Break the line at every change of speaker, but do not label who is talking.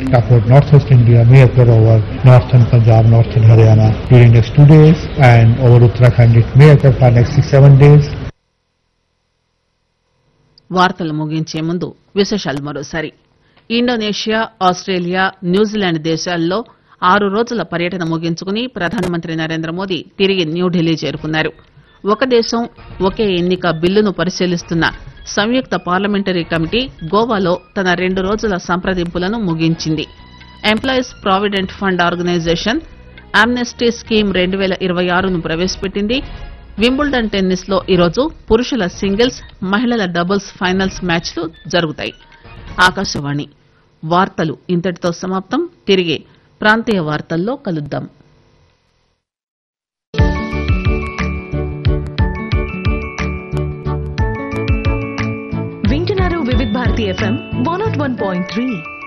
about northwest India may occur over northern Punjab, northern Haryana during next two days and over Uttarakhand it may occur for next six, seven days.
వార్తలు ముగించే ముందు విశేషాలు మరోసారి Indonesia Australia New Zealand దేశాల్లో ఆరు రోజుల పర్యటన ముగించుకుని ప్రధానమంత్రి నరేంద్ర మోదీ తిరిగి న్యూఢిల్లీ చేరుకున్నారు ఒక దేశం ఒకే ఎన్నిక బిల్లును పరిశీలిస్తున్న సంయుక్త పార్లమెంటరీ కమిటీ గోవాలో తన రెండు రోజుల సంప్రదింపులను ముగించింది employees provident fund organisation amnesty scheme రెండు వేల ఇరవై ఆరును ప్రవేశపెట్టింది వింబుల్డన్ టెన్నిస్ లో ఈరోజు పురుషుల సింగిల్స్ మహిళల డబుల్స్ ఫైనల్స్ మ్యాచ్లు జరుగుతాయి ఆకాశవాణి వార్తలు ఇంతటితో సమాప్తం తిరిగి ప్రాంతీయ వార్తల్లో కలుద్దాం
వింటున్నారు Vividh Bharati FM one naught one point three